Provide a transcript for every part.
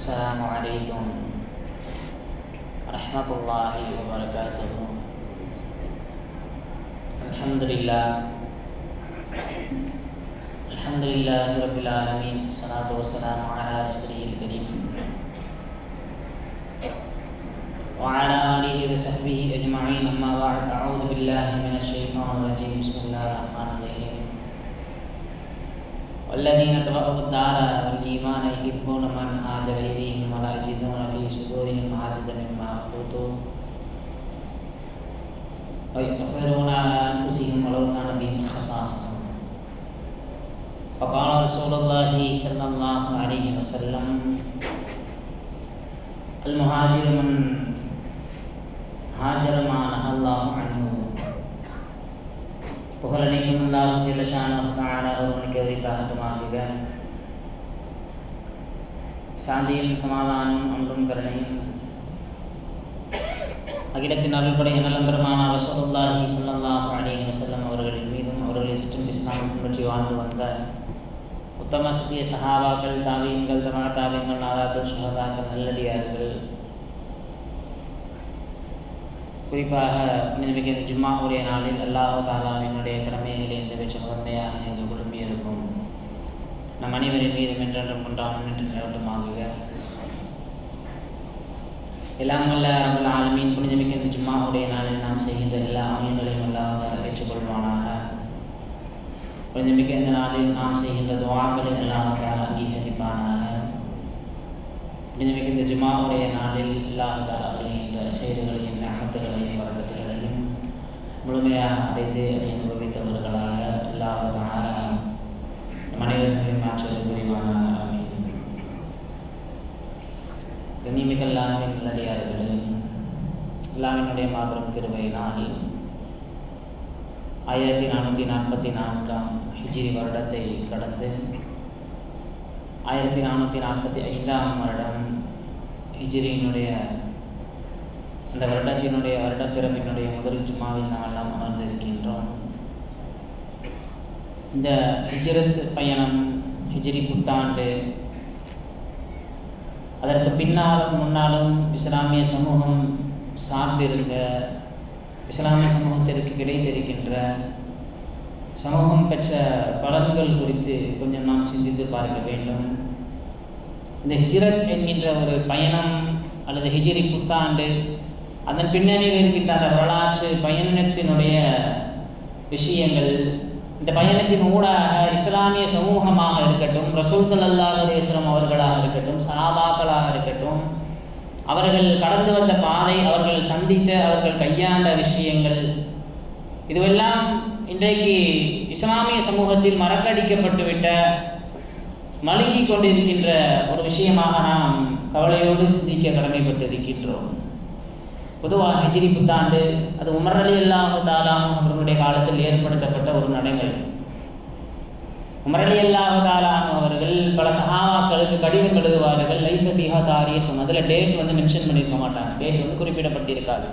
السلام عليكم ورحمة الله وبركاته الحمد لله الحمد لله رب العالمين الصلاة والسلام على رسوله الكريم وعلى آله وصحبه أجمعين أما بعد أعوذ بالله من الشيطان الرجيم بسم الله الرحمن الرحيم والذين تبعوا الدار والإيمان يحبون من هاجر إليهم ولا يجدون في صدورهم حاجة مما أوتوا ويؤثرون على أنفسهم ولو كان بهم خصاصة وقال رسول الله صلى الله عليه وسلم المهاجر من هاجر ما نهى الله عنه புகழனைக்கும் அல்லாஹ் ஜில்லஷான ஒருவனுக்கு எதிர்க்காகட்டுமாக சாந்தியும் சமாதானம் அன்பும் கருணையும் அகிலத்தின் அருள்படை நலம்பெருமான ரசோல்லாஹி சல்லாஹ் அலிஹி வசல்லம் அவர்களின் மீதும் அவர்களை சுற்றும் இஸ்லாம் பின்பற்றி வாழ்ந்து வந்த உத்தம சத்திய சஹாபாக்கள் தாவியங்கள் தமா தாவியங்கள் நாதாக்கள் சுகதாக்கள் நல்லடியார்கள் குறிப்பாக மிக இந்த ஜும்மாவுடைய நாளில் அல்லாஹ் தாலாவினுடைய கடமைகளை நிறைவேற்ற முதன்மையாக எங்கள் குடும்பியிருக்கும் நம் அனைவரின் மீது மென்றென்றும் கொண்டாடும் என்று நிலவட்டமாகுக எல்லாம் வல்ல ரபுல் ஆலமீன் புனிதமிக்க இந்த ஜும்மாவுடைய நாளில் நாம் செய்கின்ற எல்லா அமல்களையும் அல்லாஹ் ஏற்றுக்கொள்வானாக புனிதமிக்க இந்த நாளில் நாம் செய்கின்ற துவாக்களை அல்லாஹ் அங்கீகரிப்பானாக புனிதமிக்க இந்த ஜும்மாவுடைய நாளில் அல்லாஹ் விளைகின்ற செயல்களையும் அமத்துகளையும் வரக்கத்துகளையும் முழுமையாக அடைந்து அனுபவித்தவர்களாக அல்லாஹ் மனிதர்களையும் மாற்றுவது புரிவானாக கண்ணிமிக்கல்லாவின் நல்லடியார்களே அல்லாவினுடைய மாபெரும் கிருபை நாளில் ஆயிரத்தி நானூற்றி நாற்பத்தி நான்காம் ஹிஜிரி வருடத்தை கடந்து ஆயிரத்தி நானூற்றி நாற்பத்தி ஐந்தாம் வருடம் ஹிஜிரியினுடைய அந்த வருடத்தினுடைய வருடப்பிறப்பினுடைய முதல் ஜுமாவில் நாம் எல்லாம் அமர்ந்திருக்கின்றோம் இந்த ஹிஜ்ரத் பயணம் ஹிஜ்ரி புத்தாண்டு அதற்கு பின்னாலும் முன்னாலும் இஸ்லாமிய சமூகம் சார்ந்திருந்த இஸ்லாமிய சமூகத்திற்கு கிடைத்திருக்கின்ற சமூகம் பெற்ற பலன்கள் குறித்து கொஞ்சம் நாம் சிந்தித்து பார்க்க வேண்டும் இந்த ஹிஜ்ரத் என்கின்ற ஒரு பயணம் அல்லது ஹிஜிரி புத்தாண்டு அதன் பின்னணியில் இருக்கின்ற அந்த வரலாற்று பயணத்தினுடைய விஷயங்கள் இந்த பயணத்தின் ஊடாக இஸ்லாமிய சமூகமாக இருக்கட்டும் ரசூல் சல்லாஹ் இஸ்லாம் அவர்களாக இருக்கட்டும் சஹாபாக்களாக இருக்கட்டும் அவர்கள் கடந்து வந்த பாதை அவர்கள் சந்தித்த அவர்கள் கையாண்ட விஷயங்கள் இதுவெல்லாம் இன்றைக்கு இஸ்லாமிய சமூகத்தில் மறக்கடிக்கப்பட்டுவிட்ட மழுங்கி கொண்டிருக்கின்ற ஒரு விஷயமாக நாம் கவலையோடு சிந்திக்க கடமைப்பட்டிருக்கின்றோம் பொதுவாக ஹிஜிரி புத்தாண்டு அது உமர் அலி அல்லாஹு தாலாம் அவர்களுடைய காலத்தில் ஏற்படுத்தப்பட்ட ஒரு நடைமுறை உமர் அலி அல்லாஹு தாலாம் அவர்கள் பல சகாவாக்களுக்கு கடிதம் எழுதுவார்கள் லைசபிஹா தாரிய சொன்ன அதில் டேட் வந்து மென்ஷன் பண்ணியிருக்க மாட்டாங்க டேட் வந்து குறிப்பிடப்பட்டிருக்காது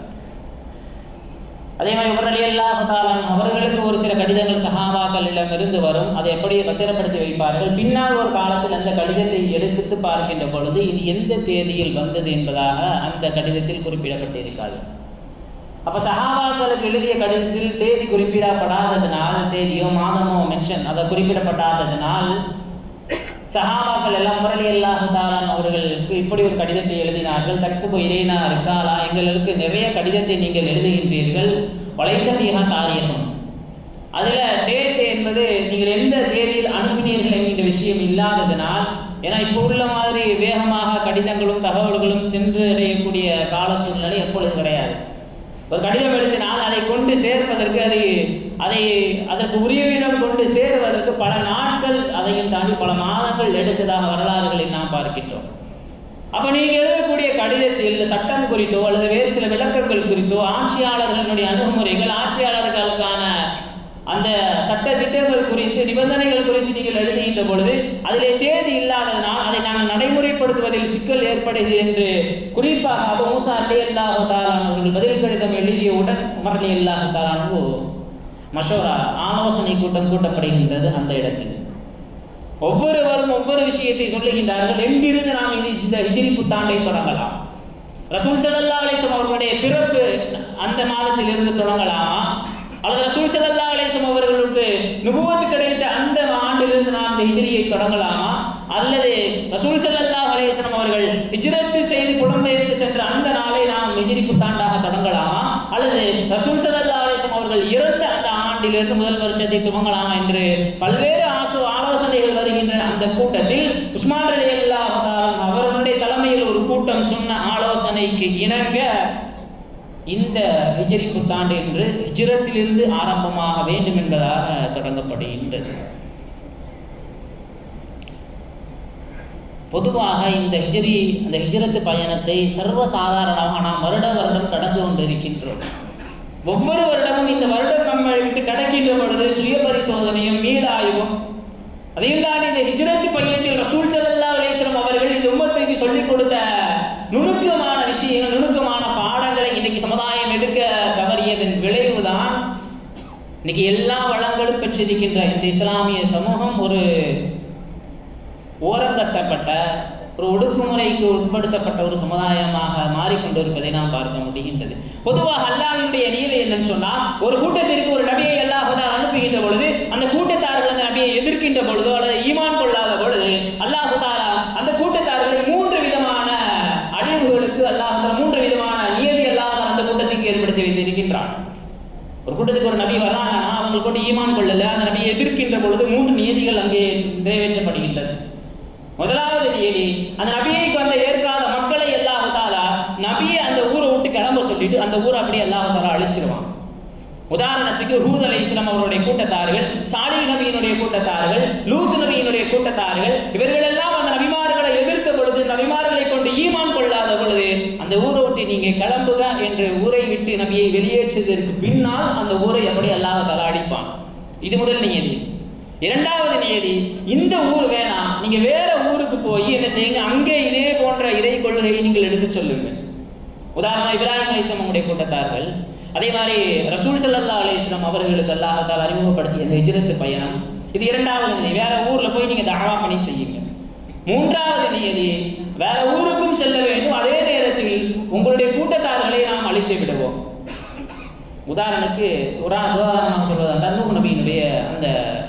அதே மாதிரி உமர் அலி அல்லாஹு தாலாம் அவர்களுக்கு ஒரு சில கடிதங்கள் சஹாபாக்களிடமிருந்து வரும் அதை எப்படி பத்திரப்படுத்தி வைப்பார்கள் பின்னால் ஒரு காலத்தில் அந்த கடிதத்தை எடுத்து பார்க்கின்ற பொழுது இது எந்த தேதியில் வந்தது என்பதாக அந்த கடிதத்தில் குறிப்பிடப்பட்டிருக்காது அப்போ சஹாபாக்களுக்கு எழுதிய கடிதத்தில் தேதி குறிப்பிடப்படாததினால் தேதியோ மாதமோ மென்ஷன் அதை குறிப்பிடப்படாததினால் சஹாபாக்கள் எல்லாம் முரளி அல்லாஹு தாலான் அவர்களுக்கு இப்படி ஒரு கடிதத்தை எழுதினார்கள் தக்துபு இரேனா ரிசாலா எங்களுக்கு நிறைய கடிதத்தை நீங்கள் எழுதுகின்றீர்கள் வலைசபியா தாரியகம் அதில் டேட் என்பது நீங்கள் எந்த தேதியில் அனுப்பினீர்கள் என்கின்ற விஷயம் இல்லாததினால் ஏன்னா இப்போ உள்ள மாதிரி வேகமாக கடிதங்களும் தகவல்களும் சென்று அடையக்கூடிய கால சூழ்நிலை எப்பொழுது கிடையாது ஒரு கடிதம் எழுதினால் அதை கொண்டு சேர்ப்பதற்கு அதை அதை அதற்கு உரியவிடம் கொண்டு சேருவதற்கு பல நாட்கள் அதையும் தாண்டி பல மாதங்கள் எடுத்ததாக வரலாறுகளில் நாம் பார்க்கின்றோம் அப்போ நீங்கள் எழுதக்கூடிய கடிதத்தில் சட்டம் குறித்தோ அல்லது வேறு சில விளக்கங்கள் குறித்தோ ஆட்சியாளர்களுடைய அணுகுமுறைகள் ஆட்சியாளர்களுக்கான அந்த சட்ட திட்டங்கள் குறித்து நிபந்தனைகள் குறித்து நீங்கள் எழுதுகின்ற பொழுது அதிலே தேதி இல்லாததனால் அதை நாங்கள் நடைமுறைப்படுத்துவதில் சிக்கல் ஏற்படுகிறது என்று குறிப்பாக அபு மூசா அலி அல்லாஹு தாலான் அவர்கள் பதில் கடிதம் எழுதியவுடன் உமர் அலி அல்லாஹு தாலானு மஷோரா ஆலோசனை கூட்டம் கூட்டப்படுகின்றது அந்த இடத்தில் ஒவ்வொருவரும் ஒவ்வொரு விஷயத்தை சொல்லுகின்றார்கள் எங்கிருந்து நாம் இது இந்த ஹிஜ்ரி புத்தாண்டை தொடங்கலாம் ரசூல் ஸல்லல்லாஹு அலைஹி வஸல்லம் அவர்களுடைய பிறப்பு அந்த மாதத்திலிருந்து தொடங்கலாமா அல்லது ரசூல் ஸல்லல்லாஹு அலைஹி வஸல்லம் அவர்களுக்கு நுபுவத்து கிடைத்த அந்த ஆண்டிலிருந்து நாம் இந்த ஹிஜ்ரியை தொடங்கலாமா அல்லது ரசூல் ஸல்லல்லாஹு அலைஹி வஸல்லம் அவர்கள் ஹிஜ்ரத்து செய்து புலம்பெயர்ந்து சென்ற அந்த நாளை நாம் ஹிஜ்ரி புத்தாண்டாக தொடங்கலாமா அல்லது ரசூல் ஸல்லல்லாஹு அலைஹி வஸல்லம் அவர்கள் இறந்த அந்த ஆண்டிலிருந்து முதல் வருஷத்தை துவங்கலாமா என்று பல்வேறு ஆசோ ஆலோசனைகள் வருகின்ற அந்த கூட்டத்தில் உஸ்மான் அலி அல்லாஹ் அவர்களுடைய தலைமையில் ஒரு கூட்டம் சொன்ன ஆலோசனைக்கு இணங்க இந்த ஹிஜ்ரி புத்தாண்டு என்று ஹிஜ்ரத்திலிருந்து ஆரம்பமாக வேண்டும் என்பதாக தொடங்கப்படுகின்றது பொதுவாக இந்த ஹிஜ்ரி அந்த ஹிஜ்ரத்து பயணத்தை சர்வசாதாரணமாக நாம் வருட வருடம் கடந்து கொண்டிருக்கின்றோம் ஒவ்வொரு வருடமும் இந்த வருடம் நம்மை விட்டு கடக்கின்ற பொழுது சுய பரிசோதனையும் மீளாய்வும் அதையும் தாண்டி இந்த ஹிஜ்ரத்து பயணத்தில் ரசூல் ஸல்லல்லாஹு அலைஹி வஸல்லம் அவர்கள் இந்த உம்மத்துக்கு சொல்லிக் கொடுத்த நுணுக்கமான விஷயங்கள் நுணுக்கமான பாடங்களை இன்னைக்கு சமுதாயம் எடுக்க தவறியதன் விளைவுதான் இன்னைக்கு எல்லா வளங்களும் பெற்றிருக்கின்ற இந்த இஸ்லாமிய சமூகம் ஒரு ஓரந்தட்டப்பட்ட ஒரு ஒடுக்குமுறைக்கு உட்படுத்தப்பட்ட ஒரு சமுதாயமாக மாறிக்கொண்டிருப்பதை நாம் பார்க்க முடிகின்றது பொதுவாக அல்லாஹ்வினுடைய நீதி என்னன்னு சொன்னா ஒரு கூட்டத்திற்கு ஒரு நபியை அல்லாஹ் தான் அனுப்புகின்ற பொழுது அந்த கூட்டத்தார்கள் அந்த நபியை எதிர்க்கின்ற பொழுதோ அல்லது ஈமான் கொள்ளாத பொழுது அல்லாஹ் தாலா அந்த கூட்டத்தார்களை மூன்று விதமான அழிவுகளுக்கு அல்லாஹ் தாலா மூன்று விதமான நியதி அல்லாஹ் தாலா அந்த கூட்டத்துக்கு ஏற்படுத்தி வைத்திருக்கின்றான் ஒரு கூட்டத்துக்கு ஒரு நபி வர்றாங்கன்னா அவங்க கொண்டு ஈமான் கொள்ளல அந்த நபியை எதிர்க்கின்ற பொழுது மூன்று நியதிகள் அங்கே நிறைவேற்றப்படுகின்றது முதலாவது நியதி அந்த நபியை வந்த ஏற்காத மக்களை அல்லாஹ் தாலா நபியை அந்த ஊரை விட்டு கிளம்ப சொல்லிட்டு அந்த ஊரை அப்படியே அல்லாஹ் தாலா அழிச்சிருவான் உதாரணத்துக்கு ஹூத் அலை இஸ்லாம் அவருடைய கூட்டத்தார்கள் சாலி நபியினுடைய கூட்டத்தார்கள் லூத் நபியினுடைய கூட்டத்தார்கள் இவர்கள் எல்லாம் அந்த நபிமார்களை எதிர்த்த பொழுது நபிமார்களை கொண்டு ஈமான் கொள்ளாத பொழுது அந்த ஊரை விட்டு நீங்க கிளம்புக என்று ஊரை விட்டு நபியை வெளியேற்றியதற்கு பின்னால் அந்த ஊரை அப்படி அல்லாஹ் தலா அடிப்பான் இது முதல் நியதி இரண்டாவது நியதி இந்த ஊர் வேணாம் நீங்க வேற ஊருக்கு போய் என்ன செய்யுங்க அங்கே இதே போன்ற இறை கொள்கையை நீங்கள் எடுத்து சொல்லுங்கள் உதாரணம் இப்ராஹிம் அலிஸ்லாம் அவங்களுடைய கூட்டத்தார்கள் அதே மாதிரி ரசூல் சல்லா அலிஸ்லாம் அவர்களுக்கு அல்லாஹால் அறிமுகப்படுத்திய இந்த ஹிஜ்ரத்து பயணம் இது இரண்டாவது நிதி வேற ஊர்ல போய் நீங்க தாவா பணி செய்யுங்க மூன்றாவது நியதி வேற ஊருக்கும் செல்ல வேண்டும் அதே நேரத்தில் உங்களுடைய கூட்டத்தார்களை நாம் அழித்து விடுவோம் உதாரணத்துக்கு உரா உதாரணமாக சொல்வதால் நூஹ் நபியினுடைய அந்த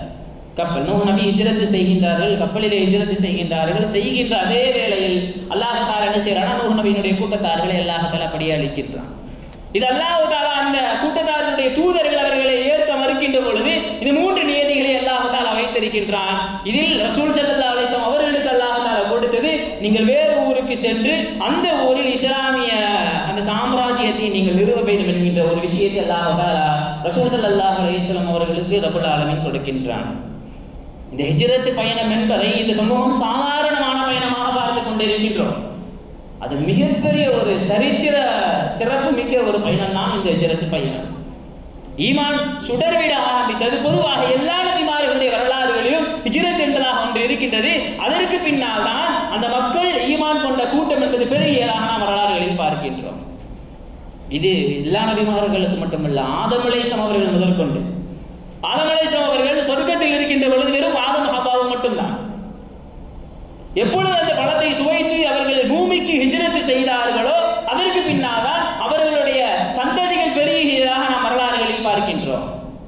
கப்பல் நூஹ் நபி ஹிஜ்ரத்து செய்கின்றார்கள் கப்பலிலே ஹிஜ்ரத்து செய்கின்றார்கள் செய்கின்ற அதே வேளையில் அல்லாஹால என்ன செய்யறானா நூஹ் நபியினுடைய கூட்டத்தார்களை அல்லாஹால அப்படியே அளிக்கின்றான் இது அல்லாஹ் தாலா அந்த கூட்டத்தார்களுடைய தூதர்கள் அவர்களை ஏற்க மறுக்கின்ற பொழுது இது மூன்று நியதிகளை அல்லாஹ் தாலா வைத்திருக்கின்றான் இதில் ரசூல் ஸல்லல்லாஹு அலைஹி வஸல்லம் அவர்களுக்கு அல்லாஹ் தாலா கொடுத்தது நீங்கள் வேறு ஊருக்கு சென்று அந்த ஊரில் இஸ்லாமிய அந்த சாம்ராஜ்யத்தை நீங்கள் நிறுவ வேண்டும் என்கின்ற ஒரு விஷயத்தை அல்லாஹ் தாலா ரசூல் ஸல்லல்லாஹு அலைஹி வஸல்லம் அவர்களுக்கு ரபுல் ஆலமீன் கொடுக்கின்றான் இந்த ஹிஜ்ரத்து பயணம் என்பதை இந்த சமூகம் சாதாரணமான பயணமாக பார்த்து கொண்டிருக்கின்றோம் அது மிகப்பெரிய ஒரு சரித்திர சிறப்பு மிக்க ஒரு பயணம் தான் இந்த ஹிஜ்ரத்து பயணம் ஈமான் சுடர்விட ஆரம்பித்தது பொதுவாக எல்லா நபிமார்களுடைய வரலாறுகளிலும் ஹிஜ்ரத் என்பதாக ஒன்று இருக்கின்றது அதற்கு பின்னால் தான் அந்த மக்கள் ஈமான் கொண்ட கூட்டம் என்பது பெருகியதாக நாம் வரலாறுகளில் பார்க்கின்றோம் இது எல்லா நபிமார்களுக்கு மட்டுமல்ல ஆதம் அலைஹிஸ்ஸலாம் அவர்கள் முதற்கொண்டு ஆதம் அலைஹிஸ்ஸலாம் அவர்கள் சொர்க்கத்தில் இருக்கின்ற பொழுது வெறும் ஆதம் ஹபாவும் மட்டும்தான் எப்பொழுது அந்த பழத்தை சுவைத்து அவர்கள் பூமிக்கு ஹிஜ்ரத் செய்தார்களோ அதற்கு பின்னால் தான் அவர்களுடைய சந்ததிகள் பெருகியதாக நாம் வரலாறுகளில் பார்க்கின்றோம்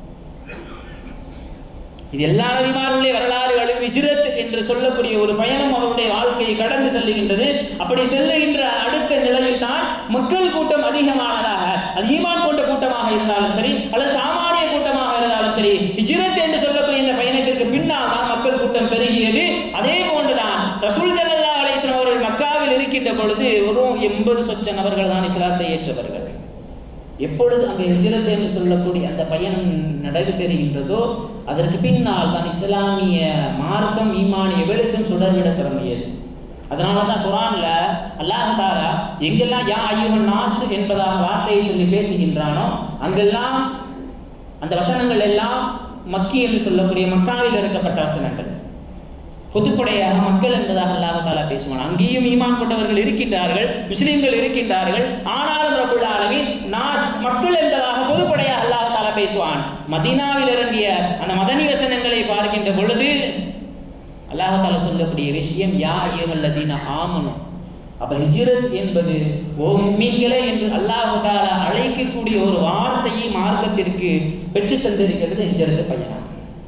இது எல்லா நபிமார்களுடைய வரலாறுகளும் ஹிஜ்ரத் என்று சொல்லக்கூடிய ஒரு பயணம் அவருடைய வாழ்க்கையை கடந்து செல்லுகின்றது அப்படி செல்லுகின்ற அடுத்த நிலையில் தான் மக்கள் கூட்டம் அதிகமானதாக அது ஈமான் கொண்ட கூட்டமாக இருந்தாலும் சரி அல்லது சாமானிய கூட்டமாக இருந்தாலும் சரி ஹிஜ்ரத் என்று சொல்லக்கூடிய இந்த பயணத்திற்கு பின்னால் தான் மக்கள் கூட்டம் பெருகியது அதே போன்றுதான் ரசூல் ஸல்லல்லாஹு அலைஹி வஸல்லம் அவர்கள் மக்காவில் இருக்கின்ற பொழுது வெறும் எண்பது சொச்ச நபர்கள் தான் இஸ்லாத்தை ஏற்றவர்கள் எப்பொழுது அங்கே ஹிஜ்ரத் என்று சொல்லக்கூடிய அந்த பயணம் நடைபெறுகின்றதோ அதற்கு பின்னால் தான் இஸ்லாமிய மார்க்கம் ஈமானிய வெளிச்சம் சுடர்விட தொடங்கியது அதனால தான் குரான்ல அல்லாஹ் தாரா எங்கெல்லாம் யா ஐயுகன் நாஸ் என்பதாக வார்த்தையை சொல்லி பேசுகின்றானோ அங்கெல்லாம் அந்த வசனங்கள் எல்லாம் மக்கி என்று சொல்லக்கூடிய மக்காவில் இறக்கப்பட்ட வசனங்கள் பொதுப்படையாக மக்கள் என்பதாக அல்லாஹ் தாலா பேசுவான் அங்கேயும் ஈமான் கொண்டவர்கள் இருக்கின்றார்கள் முஸ்லிம்கள் இருக்கின்றார்கள் ஆனாலும் ரபுல் ஆலமீன் நாஸ் மக்கள் என்பதாக பொதுப்படையாக அல்லாஹ் தாலா பேசுவான் மதீனாவில் இறங்கிய அந்த மதனி வசனங்களை பார்க்கின்ற பொழுது அல்லாஹால சொல்லக்கூடிய விஷயம் யா ஐயவல்லதீன ஆமனும் அப்ப ஹிஜ்ரத் என்பது ஓ மீன்களே என்று அல்லாஹால அழைக்கக்கூடிய ஒரு வார்த்தையை மார்க்கத்திற்கு பெற்று தந்திருக்கிறது ஹிஜ்ரத் பயணம்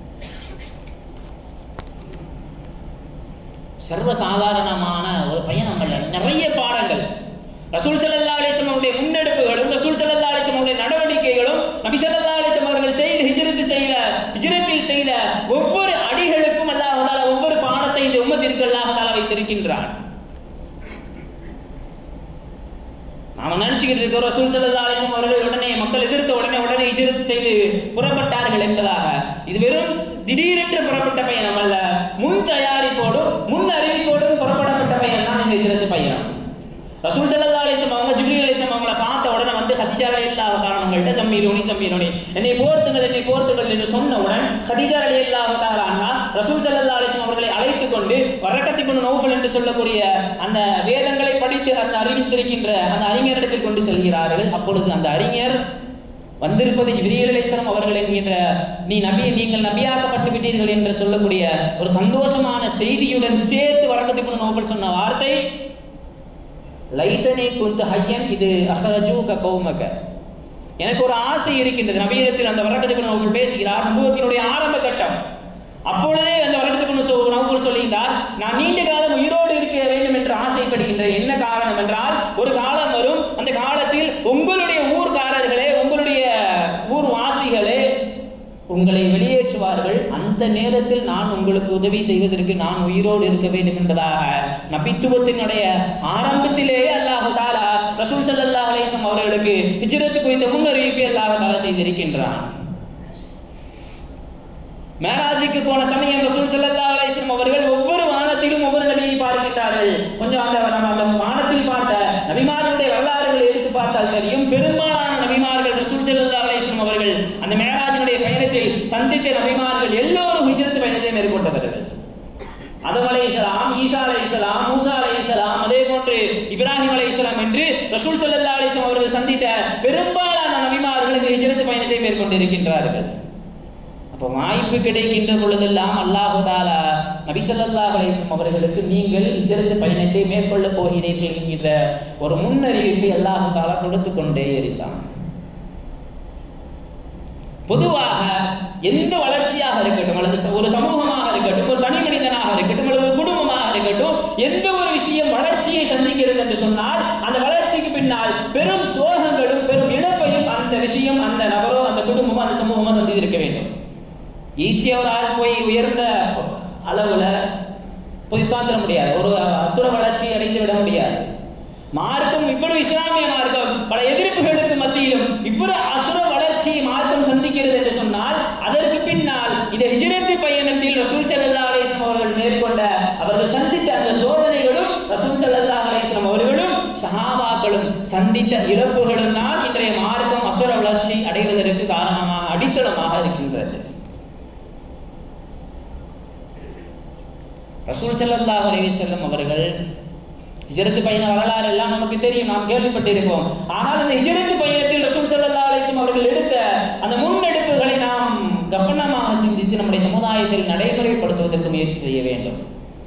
சர்வசாதாரணமான ஒரு பயணம் அல்ல நிறைய பாடங்கள் ரசூல் சல்லா அலிஸ்லாம் அவருடைய முன்னெடுப்புகளும் ரசூல் சல்லா அலிஸ்லாம் அவருடைய நடவடிக்கைகளும் நபி சல்லா அலிஸ்லாம் அவர்கள் செய்த ஹிஜ்ரத் செய்த ஹிஜ்ரத்தில் செய்த ஒவ்வொரு அடிகளுக்கும் அல்லாஹால ஒவ்வொரு பாடத்தை இந்த உம்மத்திற்கு அல்லாஹால வைத்திருக்கின்றான் நாம நினைச்சுக்கிட்டு இருக்கிறோம் ரசூல் சல்லா அலிஸ்லாம் அவர்கள் உடனே மக்கள் எதிர்த்த உடனே உடனே ஹிஜ்ரத் செய்து புறப்பட்டார்கள் என்பதாக இது வெறும் திடீரென்று புறப்பட்ட பயணம் அல்ல முன் தயாரிப்போடும் முன் அறிவிப்போடும் புறப்படப்பட்ட பயணம் தான் இந்த ஹிஜ்ரத் பயணம் ரசூல் சல்லா அலிஸ்லாம் அவங்க ஜிப்ரீல் அலிஸ்லாம் அவங்கள பார்த்த உடனே வந்து ஹதீஜா அலி இல்லாஹ் தாராங்கள்ட்ட சம்மீரோனி சம்மீரோனி என்னை போர்த்துங்கள் என்னை போர்த்துங்கள் என்று சொன்னவுடன் ஹதீஜா அலி இல்லாஹ் தாரானா ரசூல் சல்லா அலிஸ்லாம் அவர்களை அழைத்து கொண்டு வரக்கத்தி கொண்டு நௌஃபல் என்று சொல்லக்கூடிய அந்த வேதங்களை படித்து அந்த அறிவித்திருக்கின்ற அந்த அறிஞரிடத்தில் கொண்டு செல்கிறார்கள் அப்பொழுது அந்த அறிஞர் வந்திருப்பது ஜிப்ரீல் அலிஸ்லாம் அவர்கள் என்கின்ற நீ நபி நீங்கள் நபியாக்கப்பட்டு விட்டீர்கள் என்று சொல்லக்கூடிய ஒரு சந்தோஷமான செய்தியுடன் சேர்த்து வரக்கத்தி கொண்டு நௌஃபல் சொன்ன வார்த்தை லைதனே குந்து ஹையன் இது அஹரஜூக கௌமக எனக்கு ஒரு ஆசை இருக்கின்றது நபியிடத்தில் அந்த வரக்கத்துக்கு நோஃபல் பேசுகிறார் நபுவத்தினுடைய ஆரம்ப கட்டம் அப்பொழுதே அந்த வரக்கத்துக்கு நோஃபல் சொல்லுகிறார் நான் நீண்ட காலம் உயிரோடு இருக்க வேண்டும் என்று ஆசைப்படுகின்றேன் என்ன காரணம் என்றால் ஒரு காலம் வரும் அந்த காலத்தில் உங்களுடைய ஊர்காரர்களே உங்களுடைய ஊர் வாசிகளே உங்களை வெளியேற்றுவார்கள் அந்த நேரத்தில் நான் உங்களுக்கு உதவி செய்வதற்கு நான் உயிரோடு இருக்க வேண்டும் என்பதாக நபித்துவத்தினுடைய ஆரம்பத்திலேயே அல்லாஹு தாலா ரசூல் சல்லா அலிசம் அவர்களுக்கு ஹிஜ்ரத்து குறித்த முன்னறிவிப்பை அல்லாஹு தாலா செய்திருக்கின்றான் மேராஜுக்கு போன சமயம் ரசூல் சல்லா அலிஸ்லம் அவர்கள் ஒவ்வொரு வானத்திலும் ஒவ்வொரு நபியை பார்க்கின்றார்கள் கொஞ்சம் அந்த நம்ம அந்த வானத்தில் பார்த்த நபிமார்களுடைய வரலாறுகளை எடுத்து பார்த்தால் தெரியும் பெரும்பாலான நபிமார்கள் ரசூல் சல்லா அலிஸ்லம் அவர்கள் அந்த மேராஜினுடைய பயணத்தில் சந்தித்த நபிமார்கள் எல்லோரும் ஹிஜ்ரத் பயணத்தை மேற்கொண்டவர்கள் அதம் அலை இஸ்லாம் ஈசா அலை இஸ்லாம் மூசா அலை இஸ்லாம் அதே போன்று இப்ராஹிம் அலை இஸ்லாம் என்று ரசூல் சல்லா அலிஸ்லாம் அவர்கள் சந்தித்த பெரும்பாலான நபிமார்கள் இந்த ஹிஜ்ரத் பயணத்தை மேற்கொண்டிருக்கின்றார்கள் அப்போ வாய்ப்பு கிடைக்கின்ற பொழுதெல்லாம் அல்லாஹு தாலா நபி ஸல்லல்லாஹு அலைஹி வஸல்லம் அவர்களுக்கு நீங்கள் ஹிஜ்ரத் பயணத்தை மேற்கொள்ள போகிறீர்கள் என்கின்ற ஒரு முன்னறிவிப்பை அல்லாஹு தாலா கொடுத்து கொண்டே இருந்தான் பொதுவாக எந்த வளர்ச்சியாக இருக்கட்டும் அல்லது ச- ஒரு சமூகமாக இருக்கட்டும் ஒரு தனி மனிதனாக இருக்கட்டும் அல்லது ஒரு குடும்பமாக இருக்கட்டும் எந்த ஒரு விஷயம் வளர்ச்சியை சந்திக்கிறது என்று சொன்னால் அந்த வளர்ச்சிக்கு பின்னால் பெரும் சோகங்களும் பெரும் இழப்பையும் அந்த விஷயம் அந்த நபரோ அந்த குடும்பமோ அந்த சமூகமோ சந்தித்திருக்க வேண்டும் ஈஸியாக ஒரு ஆள் போய் உயர்ந்த அளவுல போய் உட்கார்ந்துட முடியாது ஒரு அசுர வளர்ச்சி அடைந்து விட முடியாது மார்க்கம் இவ்வளவு இஸ்லாமிய மார்க்கம் பல எதிர்ப்புகளுக்கு மத்தியிலும் இவ்வளவு அசுர வளர்ச்சியை மார்க்கம் சந்திக்கிறது என்று சொன்னால் அதற்கு பின்னால் இந்த ஹிஜ்ரத்து பயணத்தில் ரசூல் ஸல்லல்லாஹு அலைஹி வஸல்லம் அவர்கள் மேற்கொண்ட அவர்கள் சந்தித்த அந்த சோதனைகளும் ரசூல் ஸல்லல்லாஹு அலைஹி வஸல்லம் அவர்களும் சஹாபாக்களும் சந்தித்த இழப்புகளும் தான் இன்றைய மார்க்கம் அசுர வளர்ச்சி அடைவதற்கு காரணமாக அடித்தளமாக இருக்கின்றது ரசூல் ஸல்லல்லாஹு அலைஹி வஸல்லம் அவர்கள் ஹிஜ்ரத் பயண வரலாறு எல்லாம் நமக்கு தெரியும் நாம் கேள்விப்பட்டிருப்போம் ஆனால் இந்த ஹிஜ்ரத் பயணத்தில் ரசூல் ஸல்லல்லாஹு அலைஹி வஸல்லம் அவர்கள் எடுத்த அந்த முன்னெடுப்புகளை நாம் கவனமாக சிந்தித்து நம்முடைய சமுதாயத்தில் நடைமுறைப்படுத்துவதற்கு முயற்சி செய்ய வேண்டும்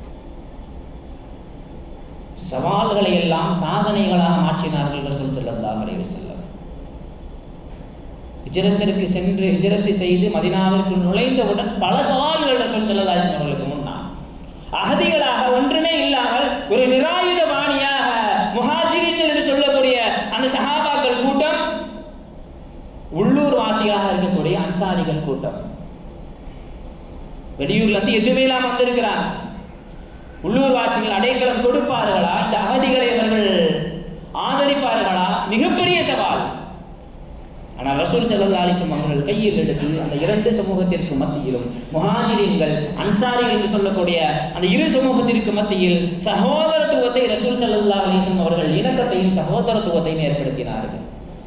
சவால்களை எல்லாம் சாதனைகளாக மாற்றினார்கள் ரசூல் ஸல்லல்லாஹு அலைஹி வஸல்லம் ஹிஜ்ரத்திற்கு சென்று ஹிஜ்ரத்து செய்து மதினாவிற்கு நுழைந்தவுடன் பல சவால்கள் ரசூல் ஸல்லல்லாஹு அலைஹி வஸல்லம் அவர்களுக்கு முன்னால் அகதிகளாக ஒன்றுமே இல்லாமல் ஒரு நிராயுத பாணியாக முஹாஜிரின்கள் என்று சொல்லக்கூடிய அந்த சஹாபாக்கள் கூட்டம் உள்ளூர் வாசிகளாக இருக்கக்கூடிய அன்சாரிகள் கூட்டம் வெளியூர்ல இருந்து எதுவுமே இல்லாம வந்திருக்கிறாங்க உள்ளூர் வாசிகள் அடைக்கலம் கொடுப்பார்களா இந்த அகதிகளை அவர்கள் ஆதரிப்பார்களா மிகப்பெரிய சவால் ஆனால் ரசூல் ஸல்லல்லாஹு அலைஹி வஸல்லம் அவர்கள் கையில் எடுத்து அந்த இரண்டு சமூகத்திற்கு மத்தியிலும் முஹாஜிரின்கள் அன்சாரிகள் என்று சொல்லக்கூடிய அந்த இரு சமூகத்திற்கு மத்தியில் சகோதரத்துவத்தை ரசூல் ஸல்லல்லாஹு அலைஹி வஸல்லம் அவர்கள் இணக்கத்தையும் சகோதரத்துவத்தையும் ஏற்படுத்தினார்கள்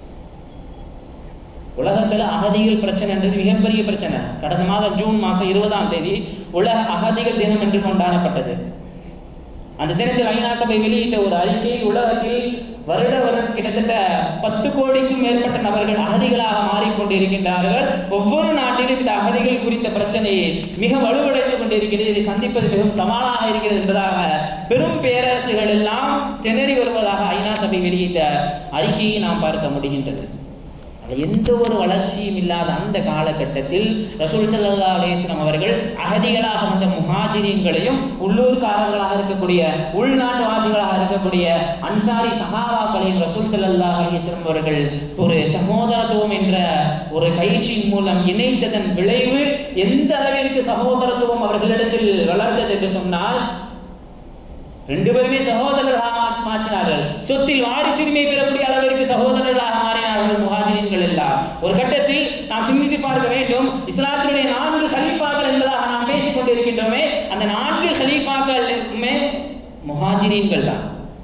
உலகத்தில் அகதிகள் பிரச்சனைன்றது மிகப்பெரிய பிரச்சனை கடந்த மாதம் ஜூன் மாதம் இருபதாம் தேதி உலக அகதிகள் தினம் என்று கொண்டாடப்பட்டது அந்த தினத்தில் ஐநா சபை வெளியிட்ட ஒரு அறிக்கை உலகத்தில் வருட வருடம் கிட்டத்தட்ட பத்து கோடிக்கும் மேற்பட்ட நபர்கள் அகதிகளாக மாறிக்கொண்டிருக்கின்றார்கள் ஒவ்வொரு நாட்டிலும் இந்த அகதிகள் குறித்த பிரச்சனை மிக வலுவடைந்து கொண்டிருக்கிறது இதை சந்திப்பது மிகவும் சவாலாக இருக்கிறது என்பதாக பெரும் பேரரசுகள் எல்லாம் திணறி வருவதாக ஐநா சபை வெளியிட்ட அறிக்கையை நாம் பார்க்க முடிகின்றது எந்த ஒரு வளர்ச்சியும் இல்லாத அந்த காலகட்டத்தில் ரசூல் சல்லா அலேஸ்லாம் அவர்கள் அகதிகளாக வந்த முஹாஜிரியங்களையும் உள்ளூர்காரர்களாக இருக்கக்கூடிய உள்நாட்டு வாசிகளாக இருக்கக்கூடிய அன்சாரி சஹாபாக்களையும் ரசூல் சல்லா அலிஸ்லாம் அவர்கள் ஒரு சகோதரத்துவம் என்ற ஒரு கயிற்சியின் மூலம் இணைத்ததன் விளைவு எந்த அளவிற்கு சகோதரத்துவம் அவர்களிடத்தில் வளர்ந்தது என்று சொன்னால் ரெண்டு பேருமே சகோதரர்களாக மாற்றினார்கள் சொத்தில் வாரிசுரிமை பெறக்கூடிய அளவிற்கு சகோதரர்களாக மாறினார்கள் முஹாஜிரின்கள் எல்லாம் ஒரு கட்டத்தில் நாம் சிந்தித்து பார்க்க வேண்டும் இஸ்லாத்தினுடைய நான்கு ஹலீஃபாக்கள் என்பதாக நாம் பேசிக் கொண்டிருக்கின்றோமே அந்த நான்கு ஹலீஃபாக்களுமே முஹாஜிரீன்கள் தான்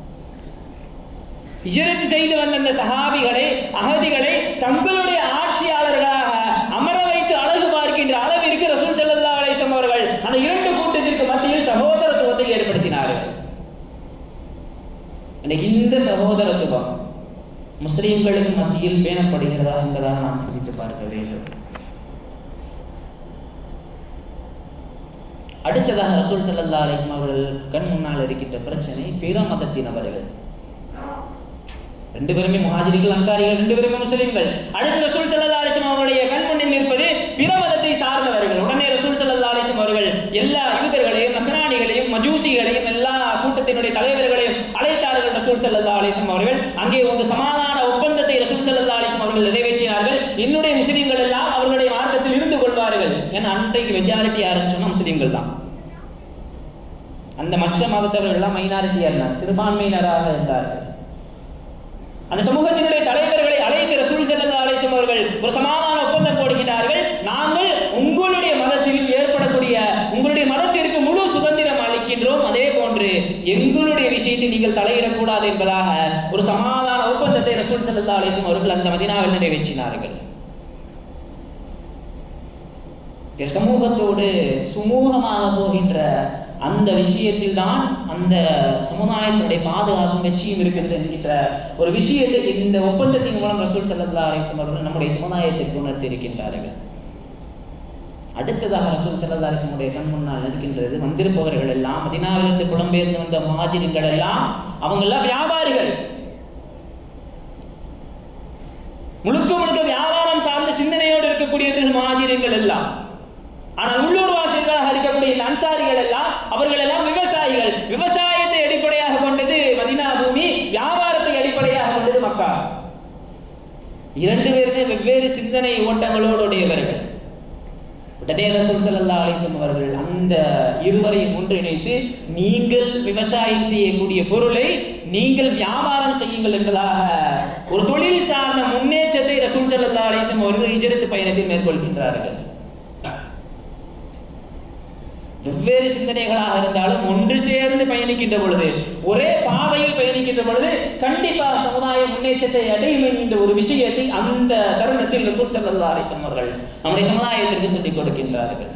ஹிஜரத் செய்து வந்த அந்த சஹாபிகளை அகதிகளை தங்களுடைய ஆட்சியாளர்களாக அமர வைத்து அழகு பார்க்கின்ற அளவிற்கு ரசூல் சல்லா அலிஸ்லாம் அவர்கள் அந்த இரண்டு கூட்டத்திற்கு மத்தியில் சகோதரத்துவத்தை ஏற்படுத்தினார்கள் இன்னைக்கு இந்த சகோதரத்துவம் முஸ்லிம்களுக்கு மத்தியில் பேணப்படுகிறதா என்பதாக நாம் சிந்தித்து பார்க்க வேண்டும் அடுத்ததாக ரசூல் சல்லா அலிஸ்லாம் அவர்கள் கண் முன்னால் இருக்கின்ற பிரச்சனை பிற மதத்தினவர்கள் ரெண்டு பேருமே முஹாஜிரிகள் அன்சாரிகள் ரெண்டு பேருமே முஸ்லிம்கள் அடுத்து ரசூல் சல்லா அலிஸ்லாம் அவருடைய கண் முன்னில் நிற்பது பிற மதத்தை சார்ந்தவர்கள் உடனே ரசூல் சல்லா அலிஸ்லாம் அவர்கள் எல்லா யூதர்களையும் நசனானிகளையும் மஜூசிகளையும் எல்லா கூட்டத்தினுடைய தலைவர்களையும் அழைத்தார்கள் ரசூல் சல்லா அலிஸ்லாம் அவர்கள் அங்கே ஒரு சமாதான ஒப்பந்தத்தை ரசூல் சல்லா அலிஸ்லாம் அவர்கள் நிறைவேற்றினார்கள் என்னுடைய முஸ்லிம்கள் எல்லாம் அவர்களுடைய மார்க்கத்தில் இருந்து கொள்வார்கள் ஏன்னா அன்றைக்கு மெஜாரிட்டி யாருன்னு சொன்னா முஸ்லிம்கள் தான் அந்த மற்ற மதத்தவர்கள் எல்லாம் மைனாரிட்டியா இருந்தார் சிறுபான்மையினராக இருந்தார்கள் அந்த சமூகத்தினுடைய தலைவர்களை அழைத்து ரசூல் சல்லா அலிஸ்லாம் அவர்கள் ஒரு சமாதான ஒப்பந்தம் போடுகிறார்கள் நாங்கள் உங்களுடைய மதத்தில் ஏற்படக்கூடிய உங்களுடைய மதத்திற்கு முழு சுதந்திரம் அளிக்கின்றோம் அதே போன்று எங்களுடைய விஷயத்தை நீங்கள் தலையிடக்கூடாது என்பதாக ஒரு சமாதான ஒப்பந்தத்தை ரசூல் சல்லா அலிஸ்லாம் அவர்கள் அந்த மதினாவில் நிறைவேற்றினார்கள் சமூகத்தோடு சுமூகமாக போகின்ற அந்த விஷயத்தில் தான் அந்த சமுதாயத்தினுடைய பாதுகாப்பும் வெற்றியும் இருக்கிறது என்கின்ற ஒரு விஷயத்தை இந்த ஒப்பந்தத்தின் மூலம் ரசூல் சல்லா அலிஸ்லாம் அவர்கள் நம்முடைய சமுதாயத்திற்கு உணர்த்தி இருக்கின்றார்கள் அடுத்ததாக ரசூல் சல்லா அலிஸ்லமுடைய கண் முன்னால் இருக்கின்றது வந்திருப்பவர்கள் எல்லாம் மதினாவிலிருந்து புலம்பெயர்ந்து வந்த மாஜிரிகள் எல்லாம் அவங்க எல்லாம் வியாபாரிகள் முழுக்க முழுக்க வியாபாரம் சார்ந்த சிந்தனையோடு இருக்கக்கூடியவர்கள் மாஜிரிகள் எல்லாம் ஆனால் உள்ளூர் வாசிகளாக இருக்கக்கூடிய இந்த அன்சாரிகள் எல்லாம் அவர்கள் எல்லாம் விவசாயிகள் விவசாயத்தை அடிப்படையாக கொண்டது மதினா பூமி வியாபாரத்தை அடிப்படையாக கொண்டது மக்கா இரண்டு பேருமே வெவ்வேறு சிந்தனை ஓட்டங்களோடு உடையவர்கள் உடனே ரசூல் சல்லா அலிசம் அவர்கள் அந்த இருவரையும் ஒன்றிணைத்து நீங்கள் விவசாயம் செய்யக்கூடிய பொருளை நீங்கள் வியாபாரம் செய்யுங்கள் என்பதாக ஒரு தொழில் சார்ந்த முன்னேற்றத்தை ரசூல் சல்லா அலிசம் அவர்கள் இஜரத்து பயணத்தில் மேற்கொள்கின்றார்கள் வெவ்வேறு சிந்தனைகளாக இருந்தாலும் ஒன்று சேர்ந்து பயணிக்கின்ற பொழுது ஒரே பாதையில் பயணிக்கின்ற பொழுது கண்டிப்பாக சமுதாய முன்னேற்றத்தை அடையும் என்கின்ற ஒரு விஷயத்தை அந்த தருணத்தில் ரசூல் சல்லா அலிசம் அவர்கள் நம்முடைய சமுதாயத்திற்கு சொல்லிக் கொடுக்கின்றார்கள்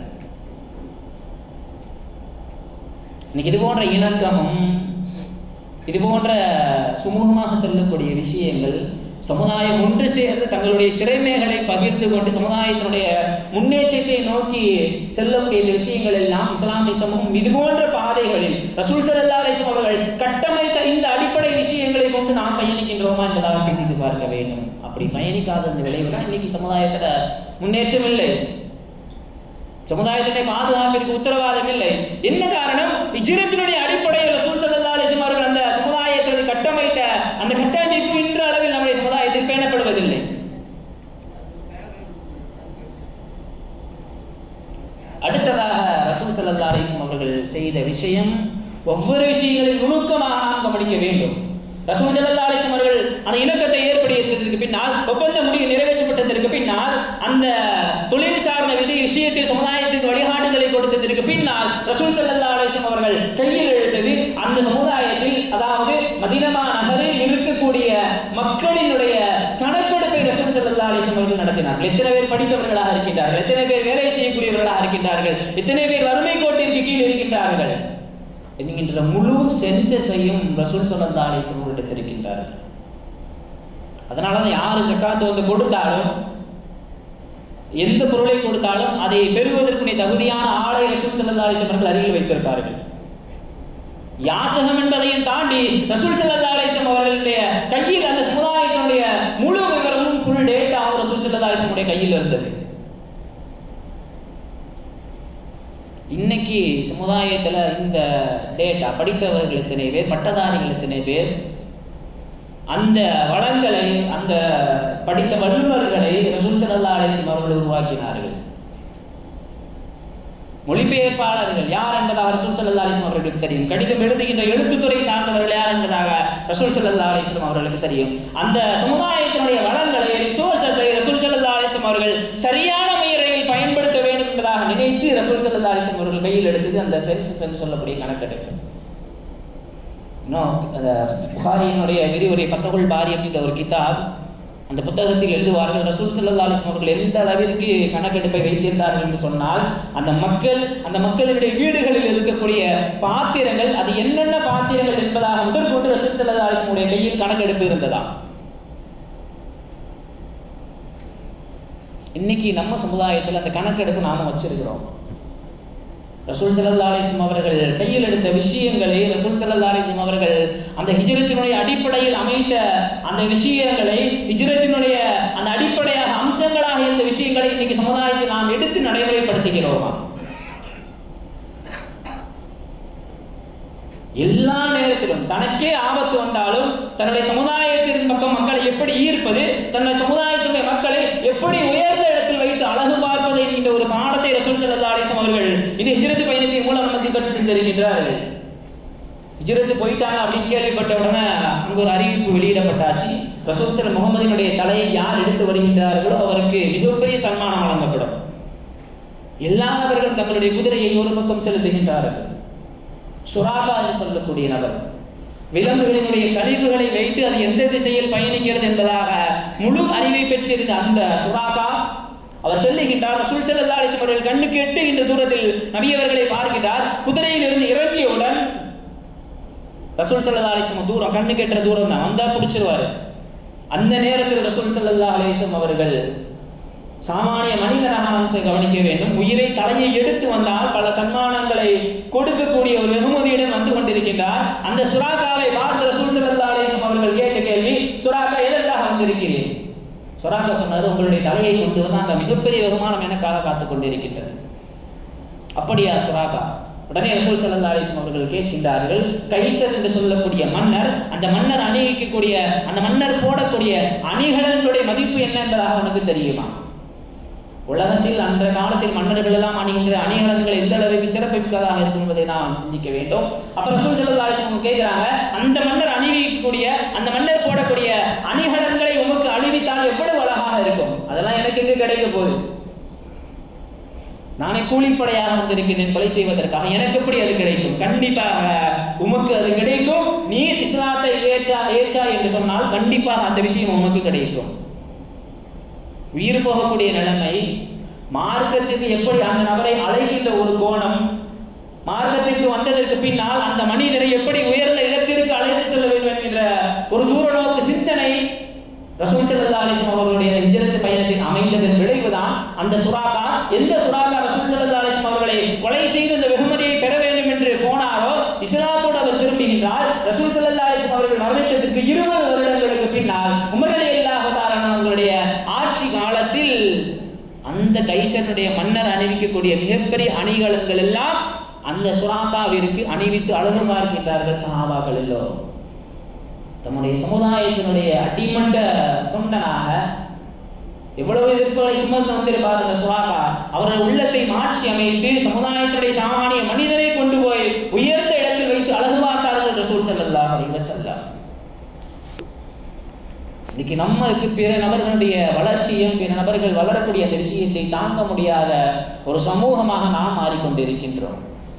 இன்னைக்கு இது போன்ற இணக்கமும் இது போன்ற சுமூகமாக செல்லக்கூடிய விஷயங்கள் சமுதாயம் ஒன்று சேர்ந்து தங்களுடைய திறமைகளை பகிர்ந்து கொண்டு சமுதாயத்தினுடைய முன்னேற்றத்தை நோக்கி செல்லக்கூடிய இந்த விஷயங்கள் எல்லாம் இஸ்லாமிய சமூகம் இது போன்ற பாதைகளில் ரசூல் சல்லா அலிஸ்லாம் அவர்கள் கட்டமைத்த இந்த அடிப்படை விஷயங்களை கொண்டு நாம் பயணிக்கின்றோமா என்பதாக சிந்தித்து பார்க்க வேண்டும் அப்படி பயணிக்காத அந்த விளைவு தான் இன்னைக்கு சமுதாயத்துல முன்னேற்றம் இல்லை சமுதாயத்தினை பாதுகாப்பிற்கு உத்தரவாதம் இல்லை என்ன காரணம் இஜிரத்தினுடைய அடிப்படையில் ரசூல் சல்லா அலிஸ்லாம் அவர்கள் அந்த சமுதாயத்தை கட்டமைத்த அந்த கட்டமைப்பு இன்ற அளவில் நம்முடைய சமுதாயத்தில் பேணப்படுவதில்லை அடுத்ததாக ரசூல் சல்லா அலிஸ்லாம் அவர்கள் செய்த விஷயம் ஒவ்வொரு விஷயங்களில் நுணுக்கமாக நாம் கவனிக்க வேண்டும் ரசூல் சல்லா அலிஸ்லாம் அவர்கள் அந்த இணக்கத்தை ஏற்படுத்தியதற்கு பின்னால் ஒப்பந்த முடிவு நிறைவேற்றப்பட்டதற்கு பின்னால் அந்த தொழில் சார்ந்த விதி விஷயத்தில் சமுதாயத்திற்கு வழிகாட்டுதலை கொடுத்ததற்கு பின்னால் ரசூல் சல்லா அலிஸ்லாம் அவர்கள் கையில் எழுத்தது அந்த சமுதாயத்தில் அதாவது மதினமா நகரில் இருக்கக்கூடிய மக்களினுடைய கணக்கெடுப்பை ரசூல் சல்லா அலிஸ்லாம் அவர்கள் நடத்தினார்கள் எத்தனை பேர் படித்தவர்களாக இருக்கின்றார்கள் எத்தனை பேர் வேலை செய்யக்கூடியவர்களாக இருக்கின்றார்கள் எத்தனை பேர் வறுமை கோட்டிற்கு கீழ் இருக்கின்றார்கள் என்கின்ற முழு சென்சஸையும் ரசூல் சல்லா அலிஸ்லாம் அவர்கள் இருக்கின்றார்கள் அதனால தான் யார் ஜக்காத்து வந்து கொடுத்தாலும் எந்த பொருளை கொடுத்தாலும் அதை பெறுவதற்குரிய தகுதியான ஆடை ரசூல் ஸல்லல்லாஹு அலைஹி வஸல்லம் அவர்கள் அருகில் வைத்திருப்பார்கள் யாசகம் என்பதையும் தாண்டி ரசூல் ஸல்லல்லாஹு அலைஹி வஸல்லம் அவர்களுடைய கையில் அந்த சமுதாயத்தினுடைய முழு விவரமும் ஃபுல் டேட்டா ரசூல் ஸல்லல்லாஹு அலைஹி வஸல்லம் கையில் இருந்தது இன்னைக்கு சமுதாயத்தில் இந்த டேட்டா படித்தவர்கள் எத்தனை பேர் பட்டதாரிகள் எத்தனை பேர் அந்த வளங்களை அந்த படித்த வல்லுநர்களை ரசூல் ஸல்லல்லாஹு அலைஹி வஸல்லம் அவர்கள் உருவாக்கினார்கள் மொழிபெயர்ப்பாளர்கள் யார் என்பதாக ரசூல் ஸல்லல்லாஹு அலைஹி வஸல்லம் அவர்களுக்கு தெரியும் கடிதம் எழுதுகின்ற எழுத்துத்துறை சார்ந்தவர்கள் யார் என்பதாக ரசூல் ஸல்லல்லாஹு அலைஹி வஸல்லம் அவர்களுக்கு தெரியும் அந்த சமுதாயத்தினுடைய வளங்களை ரிசோர்சஸை ரசூல் ஸல்லல்லாஹு அலைஹி வஸல்லம் அவர்கள் சரியான முறையில் பயன்படுத்த வேண்டும் என்பதாக நினைத்து ரசூல் ஸல்லல்லாஹு அலைஹி வஸல்லம் அவர்கள் கையில் எடுத்தது அந்த சென்சஸ் என்று சொல்லக்கூடிய கணக்கெடுப்பு இன்னும் அந்த புகாரியினுடைய விரிவுரை ஃபத்தகுல் பாரி அப்படின்ற ஒரு கிதாப் அந்த புத்தகத்தில் எழுதுவார்கள் ரசூல் ஸல்லல்லாஹு அலைஹி வஸல்லம் அவர்கள் எந்த அளவிற்கு கணக்கெடுப்பை வைத்திருந்தார்கள் என்று சொன்னால் அந்த மக்கள் அந்த மக்களுடைய வீடுகளில் இருக்கக்கூடிய பாத்திரங்கள் அது என்னென்ன பாத்திரங்கள் என்பதாக முதற்கொண்டு ரசூல் ஸல்லல்லாஹு அலைஹி வஸல்லம் உடைய கையில் கணக்கெடுப்பு இருந்ததா இன்னைக்கு நம்ம சமுதாயத்தில் அந்த கணக்கெடுப்பு நாம வச்சிருக்கிறோம் ரசூல் ஸல்லல்லாஹு அலைஹி வஸல்லம் அவர்கள் கையில் எடுத்த விஷயங்களை ரசூல் ஸல்லல்லாஹு அலைஹி வஸல்லம் அவர்கள் அந்த ஹிஜ்ரத்தினுடைய அடிப்படையில் அமைத்த அந்த விஷயங்களை ஹிஜ்ரத்தினுடைய அந்த அடிப்படையாக அம்சங்களாக இருந்த விஷயங்களை இன்னைக்கு சமுதாயத்தில் நாம் எடுத்து நடைமுறைப்படுத்துகிறோமா எல்லா நேரத்திலும் தனக்கே ஆபத்து வந்தாலும் தன்னுடைய சமுதாயத்தின் பக்கம் மக்களை எப்படி ஈர்ப்பது தன்னுடைய சமுதாயத்தினுடைய மக்களை எப்படி உயர்ந்த இடத்தில் வைத்து அழகு பார்ப்பது என்கின்ற ஒரு பாடத்தை ரசூல் ஸல்லல்லாஹு அலைஹி வஸல்லம் அவர்கள் இந்த ஹிஜ்ரத் பயணத்தின் மூலம் நமக்கு கற்றுத் தந்திருக்கின்றார்கள் ஹிஜ்ரத் போயிட்டாங்க அப்படின்னு கேள்விப்பட்ட உடனே அங்க ஒரு அறிவிப்பு வெளியிடப்பட்டாச்சு ரசூல் ஸல்லல்லாஹு முகமதினுடைய தலையை யார் எடுத்து வருகின்றார்களோ அவருக்கு மிகப்பெரிய சன்மானம் வழங்கப்படும் எல்லாவர்களும் தங்களுடைய குதிரையை ஒரு பக்கம் செலுத்துகின்றார்கள் சுராகா என்று சொல்லக்கூடிய நபர் விலங்குகளினுடைய கழிவுகளை வைத்து அது எந்த திசையில் பயணிக்கிறது என்பதாக முழு அறிவை பெற்றிருந்த அந்த சுராகா அவர் சொல்லுகின்றார் ரசூல் ஸல்லல்லாஹு அலைஹி வஸல்லம் அவர்கள் கண்ணுக்கு எட்டுகின்ற தூரத்தில் நபி அவர்களை பார்க்கிறார் குதிரையில் இருந்து இறங்கியவுடன் ரசூல் ஸல்லல்லாஹு அலைஹி வஸல்லம் தூரம் கண்ணுக்கு எட்டுற தூரம் தான் வந்தா பிடிச்சிருவாரு அந்த நேரத்தில் ரசூல் ஸல்லல்லாஹு அலைஹி வஸல்லம் அவர்கள் சாமானிய மனிதனாக நாம் செ- கவனிக்க வேண்டும் உயிரை தலையை எடுத்து வந்தால் பல சன்மானங்களை கொடுக்கக்கூடிய ஒரு வெகுமதியுடன் வந்து கொண்டிருக்கின்றார் அந்த சுறாக்காவை பார்த்து ரசூல் ஸல்லல்லாஹு அலைஹி வஸல்லம் அவர்கள் கேட்ட கேள்வி சுறாக்கா எதற்காக வந்திருக்கிறேன் சுறாக்கா சொன்னார் உங்களுடைய தலையை கொண்டு வந்து அந்த மிகப்பெரிய வெகுமானம் எனக்காக காத்துக் கொண்டிருக்கின்றது அப்படியா சுறாக்கா உடனே ரசூல் ஸல்லல்லாஹு அலைஹி வஸல்லம் அவர்கள் கேட்கின்றார்கள் கைசர் என்று சொல்லக்கூடிய மன்னர் அந்த மன்னர் அணிவிக்கக்கூடிய அந்த மன்னர் போடக்கூடிய அணிகலன்களுடைய மதிப்பு என்ன என்பதாக உனக்கு தெரியுமா உலகத்தில் அந்த காலத்தில் மன்னர்கள் எல்லாம் அணிகின்ற அணிகலன்கள் எந்த அளவுக்கு சிறப்பிப்பதாக இருக்கும் என்பதை நாம் சிந்திக்க வேண்டும் அப்புறம் ரசூல் ஸல்லல்லாஹு அலைஹி வஸல்லம் கேட்கிறாங்க அந்த மன்னர் அணிவிக்கக்கூடிய அந்த மன்னர் போடக்கூடிய அணிகலன்களை உமக்கு அணிவித்தால் எவ்வளவு அழகாக இருக்கும் அதெல்லாம் எனக்கு எங்க கிடைக்க போகுது நானே கூலிப்படையாக வந்திருக்கிறேன் கொலை செய்வதற்காக எனக்கு எப்படி அது கிடைக்கும் கண்டிப்பாக உமக்கு அது கிடைக்கும் நீர் இஸ்லாத்தை ஏற்றா ஏற்றா என்று சொன்னால் கண்டிப்பாக அந்த விஷயம் உமக்கு கிடைக்கும் உயிர் போகக்கூடிய நிலைமை மார்க்கத்துக்கு எப்படி அந்த நபரை அழைக்கின்ற ஒரு கோணம் மார்க்கத்திற்கு வந்ததற்கு பின்னால் அந்த மனிதரை எப்படி உயர்ந்த இடத்திற்கு அழைத்து செல்ல வேண்டும் என்கின்ற ஒரு தூரநோக்கு சிந்தனை ரசூல் ஸல்லல்லாஹு அலைஹி வஸல்லம் அவர்களுடைய ஹிஜ்ரத் பயணத்தின் அமைந்ததன் விளைவுதான் அந்த சுறாகா எந்த சுறாகா ரசூல் ஸல்லல்லாஹு அலைஹி வஸல்லம் அவர்களை கொலை செய்து அந்த வெகுமதியை பெற வேண்டும் என்று போனாரோ இஸ்லாத்தோடு அவர் திரும்புகின்றார் ரசூல் ஸல்லல்லாஹு அலைஹி வஸல்லம் அவர்கள் மரணித்ததற்கு இருபது வருடங்களுக்கு பின்னால் உமர் ரலியல்லாஹு தஆலா அவர்களுடைய ஆட்சி காலத்தில் அந்த கைசனுடைய மன்னர் அணிவிக்கக்கூடிய மிகப்பெரிய அணிகலன்கள் எல்லாம் அந்த சுறாக்காவிற்கு அணிவித்து அழகு பார்க்கின்றார்கள் சஹாபாக்கள் எல்லோரும் தம்முடைய சமுதாயத்தினுடைய அடிமட்ட தொண்டனாக எவ்வளவு எதிர்ப்புகளை சுமந்து வந்திருப்பார் அந்த சுறாக்கா அவருடைய உள்ளத்தை மாற்றி அமைத்து சமுதாயத்தினுடைய சாமானிய மனிதரை கொண்டு போய் உயர்ந்த இடத்தில் வைத்து அழகு பார்த்தார்கள் ரசூல் ஸல்லல்லாஹு அலைஹி வஸல்லம் இன்னைக்கு நம்மளுக்கு பிற நபர்களுடைய வளர்ச்சியும் பிற நபர்கள் வளரக்கூடிய அந்த விஷயத்தை தாங்க முடியாத ஒரு சமூகமாக நாம் மாறிக்கொண்டிருக்கின்றோம்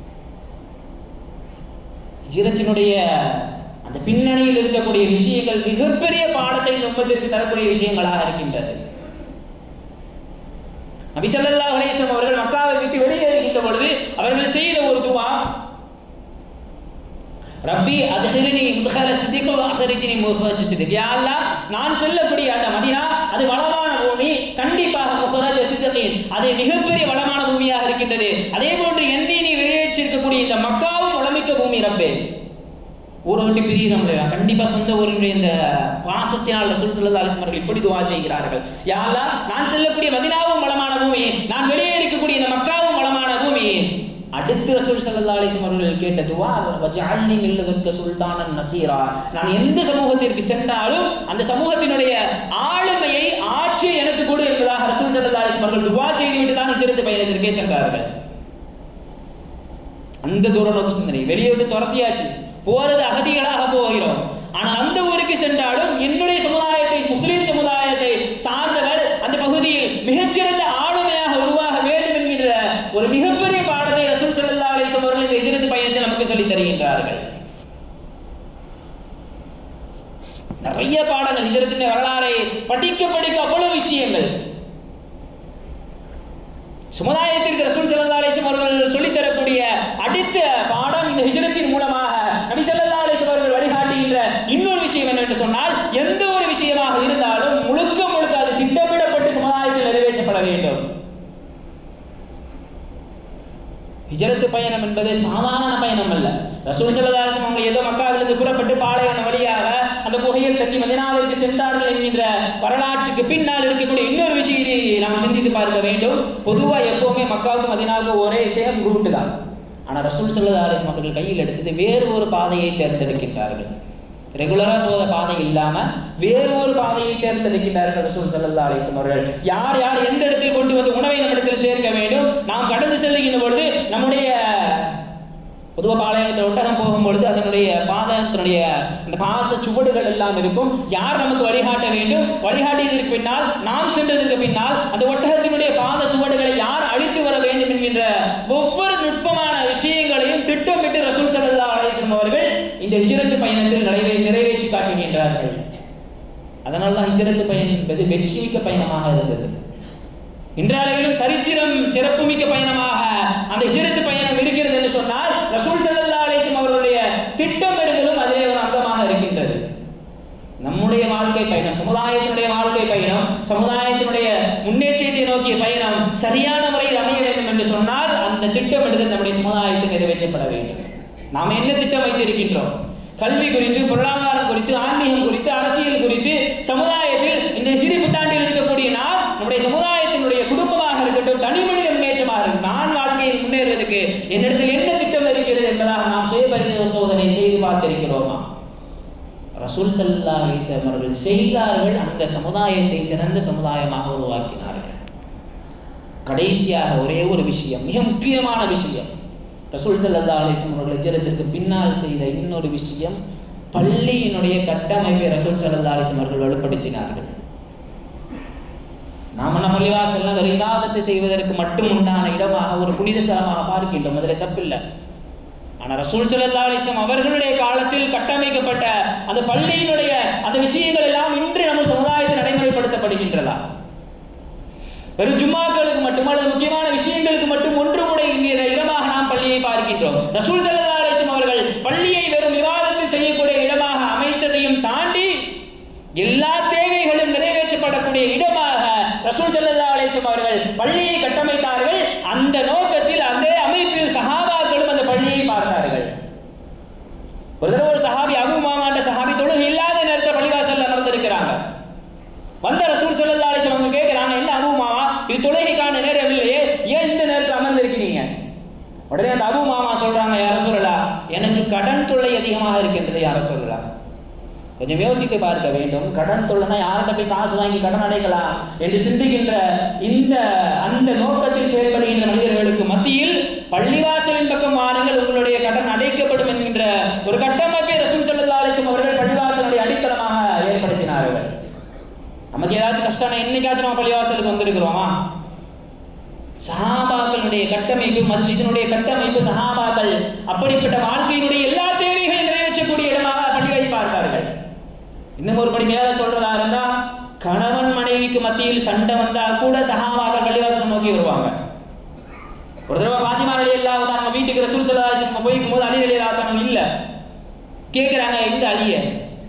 ஜிரத்தினுடைய அந்த பின்னணியில் இருக்கக்கூடிய விஷயங்கள் மிகப்பெரிய பாடத்தை நம்மத்திற்கு தரக்கூடிய விஷயங்களாக இருக்கின்றது நபி ஸல்லல்லாஹு அலைஹி வஸல்லம் அவர்கள் மக்காவை விட்டு வெளியேறுகின்ற பொழுது அவர்கள் செய்த ஒரு துவா ரப்பி அத்ஹில்னி முத்ஹல சித்திக் வ அஹ்ரிஜ்னி முஹ்ரஜ் சித்திக் யா அல்லாஹ் நான் சொல்லக்கூடிய அந்த மதினா அது வளமான பூமி கண்டிப்பாக முஹரஜ சித்தகீன் அது மிகப்பெரிய வளமான பூமியாக இருக்கின்றது அதே போன்று என்னை நீ வெளியேற்றிருக்கக்கூடிய இந்த மக்காவும் வளமிக்க பூமி ரப்பே ஊரை விட்டு பிரியிறோம் இல்லையா கண்டிப்பா சொந்த ஊரினுடைய இந்த பாசத்தினால் ரசூல் ஸல்லல்லாஹு அலைஹி வஸல்லம் இப்படி துஆ செய்கிறார்கள் யா அல்லாஹ் நான் செல்லக்கூடிய மதீனாவும் வளமான பூமி நான் வெளியே இருக்கக்கூடிய இந்த மக்காவும் வளமான பூமி அடுத்து ரசூல் ஸல்லல்லாஹு அலைஹி வஸல்லம் அவர்கள் கேட்ட துஆ வஜஅல்னி மில்லதுக்க சுல்தானன் நசீரா நான் எந்த சமூகத்திற்கு சென்றாலும் அந்த சமூகத்தினுடைய ஆளுமையை ஆட்சி எனக்கு கொடு என்பதாக ரசூல் ஸல்லல்லாஹு அலைஹி வஸல்லம் அவர்கள் துஆ செய்துவிட்டு தான் ஹிஜ்ரத் பயணத்திற்கே சென்றார்கள் அந்த தூர நோக்கு சிந்தனை வெளியே விட்டு துரத்தியாச்சு போறது அகதிகளாக போகிறோம் ஆனா அந்த ஊருக்கு சென்றாலும் என்னுடைய சமுதாயத்தை முஸ்லிம் சமுதாயத்தை சார்ந்தவர் அந்த பகுதியில் மிகச்சிறந்த ஆளுமையாக உருவாக வேண்டும் என்கின்ற ஒரு மிகப்பெரிய பாடத்தை ரசூல் ஸல்லல்லாஹு அலைஹி வஸல்லம் அவர்கள் இந்த ஹிஜ்ரத் பயணத்தை நமக்கு சொல்லித் தருகின்றார்கள் நிறைய பாடங்கள் ஹிஜ்ரத்தின் வரலாறை படிக்க படிக்க அவ்வளவு விஷயங்கள் சமுதாயத்திற்கு ரசூல் ஸல்லல்லாஹு அலைஹி வஸல்லம் அவர்கள் சொல்லித் தரக்கூடிய அடுத்த பாடம் இந்த ஹிஜ்ரத்தின் மூலமாக நபி ஸல்லல்லாஹு அலைஹி வஸல்லம் அவர்கள் வழிகாட்டுகின்ற இன்னொரு விஷயம் என்னவென்று சொன்னால் எந்த ஒரு விஷயமாக இருந்தாலும் முழுக்க முழுக்க அது திட்டமிடப்பட்டு சமுதாயத்தில் நிறைவேற்றப்பட வேண்டும் ஹிஜரத்து பயணம் என்பது சாதாரண பயணம் அல்ல ரசூல் ஸல்லல்லாஹு அலைஹி வஸல்லம் அவங்க ஏதோ மக்காவிலிருந்து புறப்பட்டு பாலைவன வழியாக அந்த குகையில் தங்கி மதீனாவிற்கு சென்றார்கள் என்கின்ற வரலாற்றுக்கு பின்னால் இருக்கக்கூடிய இன்னொரு விஷயத்தை நாம் சிந்தித்து பார்க்க வேண்டும் பொதுவா எப்பவுமே மக்காவுக்கு மதீனாவுக்கு ஒரே சேம் ரூட் தான் ஆனா ரசூல் ஸல்லல்லாஹு அலைஹி வஸல்லம் அவர்கள் கையில் எடுத்தது வேறு ஒரு பாதையை தேர்ந்தெடுக்கின்றார்கள் ரெகுலரா போத பாதை இல்லாம வேறு ஒரு பாதையை தேர்ந்தெடுக்கின்றார்கள் ரசூல் ஸல்லல்லாஹு அலைஹி வஸல்லம் அவர்கள் யார் யார் எந்த இடத்தில் கொண்டு வந்து உணவை நம்மிடத்தில் சேர்க்க வேண்டும் நாம் கடந்து செல்லுகின்ற பொழுது நம்முடைய பொதுவாக பாளையத்தில் ஒட்டகம் போகும்பொழுது அதனுடைய பாதத்தினுடைய அந்த பாத சுவடுகள் எல்லாம் இருக்கும் யார் நமக்கு வழிகாட்ட வேண்டும் வழிகாட்டியதற்கு பின்னால் நாம் சென்றதற்கு பின்னால் அந்த ஒட்டகத்தினுடைய பாத சுவடுகளை யார் அழித்து வர வேண்டும் என்கின்ற ஒவ்வொரு நுட்பமான விஷயங்களையும் திட்டமிட்டு ரசூல் ஸல்லல்லாஹு அலைஹி வஸல்லம் அவர்கள் இந்த ஹிஜ்ரத் பயணத்தில் நிறைவே நிறைவேற்றி காட்டுகின்றார்கள் அதனால தான் ஹிஜ்ரத் பயணம் என்பது வெற்றிமிக்க பயணமாக இருந்தது இன்றளவிலும் சரித்திரம் சிறப்புமிக்க பயணமாக அந்த ஹிஜ்ரத் பயணம் இருக்கிறது என்று சொன்னால் ரசூல் ஸல்லல்லாஹு அலைஹி வஸல்லம் அவர்களுடைய திட்டமிடுதலும் அதிலே ஒரு அங்கமாக இருக்கின்றது நம்முடைய வாழ்க்கை பயணம் சமுதாயத்தினுடைய வாழ்க்கை பயணம் சமுதாயத்தினுடைய முன்னேற்றத்தை நோக்கிய பயணம் சரியான முறையில் அமைய வேண்டும் என்று சொன்னால் அந்த திட்டமிடுதல் நம்முடைய சமுதாயத்தில் நிறைவேற்றப்பட வேண்டும் நாம் என்ன திட்டம் வைத்திருக்கின்றோம் கல்வி குறித்து பொருளாதாரம் குறித்து ஆன்மீகம் குறித்து அரசியல் குறித்து சமுதாயத்தில் இந்த சிறு புத்தாண்டில் இருக்கக்கூடிய நாம் நம்முடைய சமுதாயத்தினுடைய குடும்பமாக இருக்கட்டும் தனி மனித முன்னேற்றமாக இருக்கட்டும் நான் வாழ்க்கையில் முன்னேறுவதற்கு என்னிடத்தில் என்ன திட்டம் இருக்கிறது என்பதாக நாம் சுய சோதனை செய்து பார்த்திருக்கிறோமா ரசூல் ஸல்லல்லாஹு அலைஹி வஸல்லம் அவர்கள் செய்தார்கள் அந்த சமுதாயத்தை சிறந்த சமுதாயமாக உருவாக்கினார்கள் கடைசியாக ஒரே ஒரு விஷயம் மிக முக்கியமான விஷயம் ரசூல் ஸல்லல்லாஹு அலைஹி வஸல்லம் அவர்கள் ஹிஜ்ரத்திற்கு பின்னால் செய்த இன்னொரு விஷயம் பள்ளியினுடைய கட்டமைப்பை ரசூல் ஸல்லல்லாஹு அலைஹி வஸல்லம் அவர்கள் வலுப்படுத்தினார்கள் நாம நம்ம பள்ளிவாசல்லாம் ஒரு இபாதத்தை செய்வதற்கு மட்டும் உண்டான இடமாக ஒரு புனித ஸ்தலமாக பார்க்கின்றோம் அதில் தப்பில்லை ஆனா ரசூல் ஸல்லல்லாஹு அலைஹி வஸல்லம் அவர்களுடைய காலத்தில் கட்டமைக்கப்பட்ட அந்த பள்ளியினுடைய அந்த விஷயங்கள் எல்லாம் இன்று நம்ம சமுதாயத்தில் நடைமுறைப்படுத்தப்படுகின்றதா வெறும் ஜும்மாக்களுக்கு மட்டும் அல்லது முக்கியமான விஷயங்களுக்கு மட்டும் ஒன்று உடைகின்ற இடமாக நாம் பள்ளியை பார்க்கின்றோம் ரசூல் ஸல்லல்லாஹு அலைஹி வஸல்லம் அவர்கள் பள்ளியை வெறும் விவாதத்தை செய்யக்கூடிய இடமாக அமைத்ததையும் தாண்டி எல்லா தேவைகளும் நிறைவேற்றப்படக்கூடிய இடமாக ரசூல் ஸல்லல்லாஹு அலைஹி வஸல்லம் அவர்கள் பள்ளியை கட்டமைத்தார்கள் அந்த நோக்கத்தில் அந்த அமைப்பில் சஹாபாக்களும் அந்த பள்ளியை பார்த்தார்கள் ஒரு தடவை ஒரு சஹாபி அபு மாமாண்ட சஹாபி தொழுகை இல்லாத நேரத்தில் பள்ளிவாசல்ல அமர்ந்திருக்கிறாங்க வந்த ரசூல் ஸல்லல்லாஹு அலைஹி வஸல்லம் அவங்க கேட்குறாங்க என்ன அபு மாமா இது தொழுகைக்கான நேரம் இல்லையே ஏன் இந்த நேரத்தில் அமர்ந்திருக்கிறீங்க உடனே அந்த அபு மாமா சொல்றாங்க யார சொல்லலாம் எனக்கு கடன் தொல்லை அதிகமாக இருக்கின்றது யார சொல்லலாம் கொஞ்சம் யோசித்து பார்க்க வேண்டும் கடன் தொல்லைனா யார்கிட்ட போய் காசு வாங்கி கடன் அடைக்கலாம் என்று சிந்திக்கின்ற இந்த அந்த நோக்கத்தில் செயல்படுகின்ற மனிதர்களுக்கு மத்தியில் பள்ளிவாசலின் பக்கம் வாருங்கள் உங்களுடைய கடன் அடைக்கப்படும் என்கின்ற ஒரு கட்டமைப்பை ரசூல் ஸல்லல்லாஹு அலைஹி வஸல்லம் அவர்கள் பள்ளிவாசலுடைய அடித்தளமாக ஏற்படுத்தினார்கள் நமக்கு ஏதாச்சும் கஷ்டம் என்னைக்காச்சும் நம்ம பள்ளிவாசலுக்கு வந்திருக்கிறோமா சஹாபாக்களுடைய கட்டமைப்பு மஸ்ஜிதினுடைய கட்டமைப்பு சஹாபாக்கள் அப்படிப்பட்ட வாழ்க்கையினுடைய எல்லா தேவைகளையும் நிறைவேற்றக்கூடிய இடமாக பள்ளிகளை பார்த்தார்கள் இன்னும் ஒரு படி மேல சொல்றதா இருந்தா கணவன் மனைவிக்கு மத்தியில் சண்டை வந்தா கூட சஹாபாக்கள் பள்ளிவாசல் நோக்கி வருவாங்க ஒரு தடவை பாத்திமா அலி அல்லாஹ் அவங்க வீட்டுக்கு ரசூல் ஸல்லல்லாஹு அலைஹி வஸல்லம் போய்க்கும் போது அலி அலி அல்லாஹ் இல்ல கேக்குறாங்க எங்க அலிய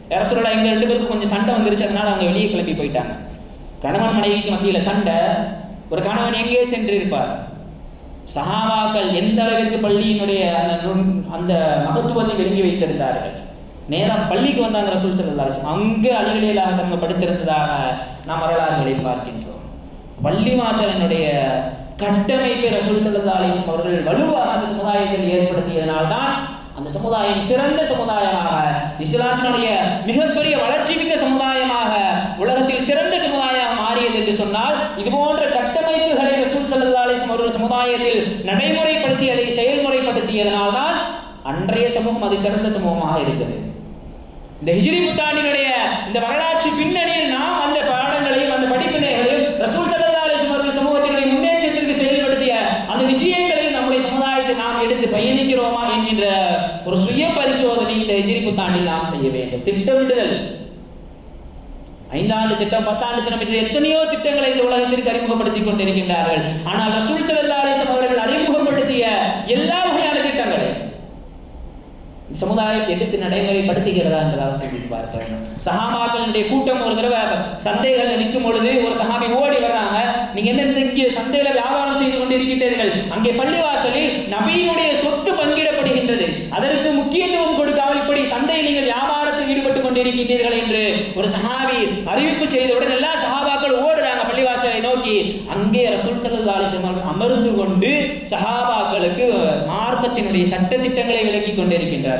அரசுல எங்க ரெண்டு பேருக்கும் கொஞ்சம் சண்டை வந்துருச்சு அதனால அவங்க வெளியே கிளம்பி போயிட்டாங்க கணவன் மனைவிக்கு மத்தியில சண்டை ஒரு கணவன் எங்கே சென்று இருப்பார் சஹாபாக்கள் எந்த அளவிற்கு பள்ளியினுடைய அந்த நுண்- அந்த மகத்துவத்தை விளங்கி வைத்திருந்தார்கள் நேரம் பள்ளிக்கு வந்தாங்க ரசூல் ஸல்லல்லாஹு அலைஹி வஸல்லம் அங்கு அலிகளிலாக தங்க படுத்திருந்ததாக நாம் வரலாறுகளை பார்க்கின்றோம் பள்ளி வாசலினுடைய கட்டமைப்பை ரசூல் ஸல்லல்லாஹு அலைஹி வஸல்லம் அவர்கள் வலுவாக அந்த சமுதாயத்தில் ஏற்படுத்தியதனால்தான் அந்த சமுதாயம் சிறந்த சமுதாயமாக இஸ்லாத்தினுடைய மிகப்பெரிய வளர்ச்சி மிக்க சமுதாயமாக உலகத்தில் சிறந்த சமுதாயம் மாறியது என்று சொன்னால் இது போன்ற கட்டமைப்புகளை ரசூல் ஸல்லல்லாஹு அலைஹி வஸல்லம் அவர்கள் சமுதாயத்தில் நடைமுறைப்படுத்தி அதை செயல்முறைப்படுத்தியதனால்தான் அன்றைய சமூகம் அது சிறந்த சமூகமாக இருக்குது இந்த ஹிஜ்ரி புத்தாண்டினுடைய இந்த வரலாற்று பின்னணியில் நாம் அந்த பாடங்களையும் அந்த படிப்பினைகளையும் ரசூல் ஸல்லல்லாஹு அலைஹி வஸல்லம் அவர்கள் சமூகத்தினுடைய முன்னேற்றத்திற்கு செயல்படுத்திய அந்த விஷயங்களையும் நம்முடைய சமுதாயத்தை நாம் எடுத்து பயணிக்கிறோமா என்கின்ற ஒரு சுய பரிசோதனை இந்த ஹிஜ்ரி புத்தாண்டில் நாம் செய்ய வேண்டும் திட்டமிடுதல் ஐந்தாண்டு திட்டம் பத்தாண்டு திட்டம் என்று எத்தனையோ திட்டங்களை இந்த உலகத்திற்கு அறிமுகப்படுத்திக் கொண்டிருக்கின்றார்கள் ஆனால் ரசூல் ஸல்லல்லாஹு அலைஹி வஸல்லம் அவர்கள் அறிமுகப்படுத்திய எல்லா வகையான திட்டங்களையும் இந்த சமுதாயத்தை எடுத்து நடைமுறைப்படுத்துகிறதா என்பதாக சிந்தித்து பார்க்க வேண்டும் சஹாபாக்களுடைய கூட்டம் ஒரு தடவை சந்தைகள் நிற்கும் பொழுது ஒரு சஹாபி ஓடி வர்றாங்க நீங்க என்ன இந்த இங்கே சந்தையில வியாபாரம் செய்து கொண்டிருக்கின்றீர்கள் அங்கே பள்ளிவாசலில் நபியினுடைய சொத்து பங்கிடப்படுகின்றது அதற்கு முக்கியத்துவம் கொடுக்காமல் இப்படி சந்தையில் நீங்கள் வியாபாரத்தில் ஈடுபட்டு கொண்டிருக்கின்றீர்கள் என்று ஒரு சஹாபி அறிவிப்பு செய்தவுடன் எல்லா சஹாபாக்கள் ஓடுறாங்க பள்ளிவாசலை நோக்கி அங்கே ரசூல் ஸல்லல்லாஹு அலைஹி வஸல்லம் அவர்கள் அமர்ந்து கொண்டு சஹாபாக்களுக்கு மார்க்கத்தினுடைய சட்டதிட்டங்களை விளக்கி கொண்டிருக்கின்றார்கள்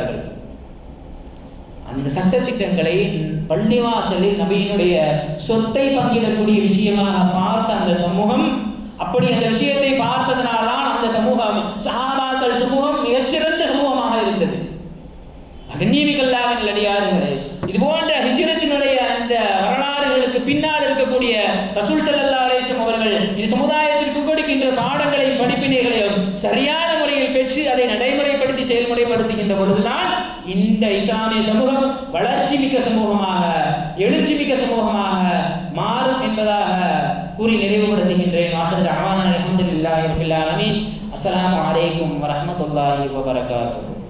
அந்த சட்டத்திட்டங்களை பள்ளிவாசலில் நபியினுடைய சொத்தை பங்கிடக்கூடிய விஷயமாக பார்த்த அந்த சமூகம் அப்படி அந்த விஷயத்தை பார்த்ததனால்தான் அந்த சமூகம் சஹாபாக்கள் சமூகம் மிகச்சிறந்த சமூகமாக இருந்தது கண்ணியமிகல்லாவின் அடியாறுகளே இது போன்ற ஹிஜ்ரத்தினுடைய அந்த வரலாறுகளுக்கு பின்னால் இருக்கக்கூடிய ரசூல் ஸல்லல்லாஹு அலைஹி வஸல்லம் அவர்கள் இந்த சமுதாயத்திற்கு கொடுக்கின்ற பாடங்களையும் படிப்பினைகளையும் சரியான முறையில் பெற்று அதை நடைமுறைப்படுத்தி செயல்முறைப்படுத்துகின்ற பொழுதுதான் இந்த இஸ்லாமிய சமூகம் வளர்ச்சி மிக்க சமூகமாக எழுச்சி மிக்க சமூகமாக மாறும் என்பதாக கூறி நிறைவுபடுத்துகின்றேன் வாசல் அவான அல்ஹம்துலில்லாஹி ரபில் ஆலமீன் அஸ்ஸலாமு அலைக்கும் வரஹ்மத்துல்லாஹி வபரகாத்துஹு